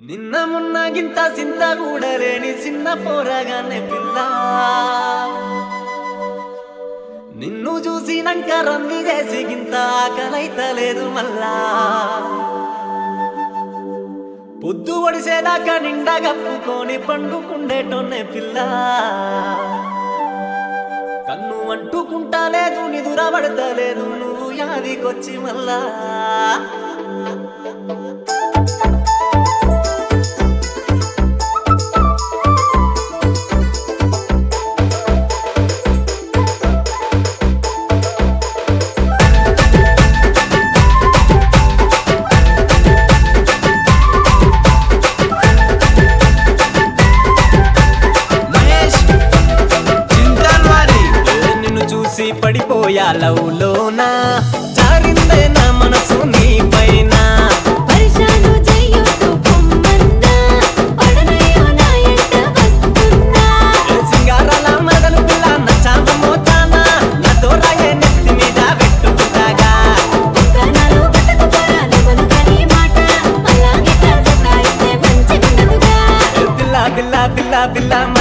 నిన్న మొన్న గింత సింత కూడలేని చిన్న పోరగానే పిల్ల నిన్ను చూసినాక రంది చేసి గింత ఆకలైతలేదు మళ్ళా పొద్దు ఒడిసేదాకా నిండా కప్పుకొని పండుకుండేటోనే పిల్ల కన్ను అంటుకుంటా లేదు నిదుర పడతలేదు నువ్వు యాదికొచ్చి మళ్ళా మహేష్ చింతల్వారి ఏ నిన్ను చూసి పడిపోయా లవ్లోనా జారిందే నా మనసు నీ పైన పరిశాను చెయ్యొద్దు పొమ్మన్నా పడనయ్యో నా ఎంట వస్తున్నా ఏ సింగారాల మొదలు పిల్ల నచ్చామ మోతానా నాతో రాయే నెత్తి మీద పెట్టుకుంటాగా కనాలు పట్టకపోరా లెవెలు కని మాట అలాగే కాస తాగితే మంచిగుండదుగా ఏ పిల్ల పిల్ల పిల్ల పిల్ల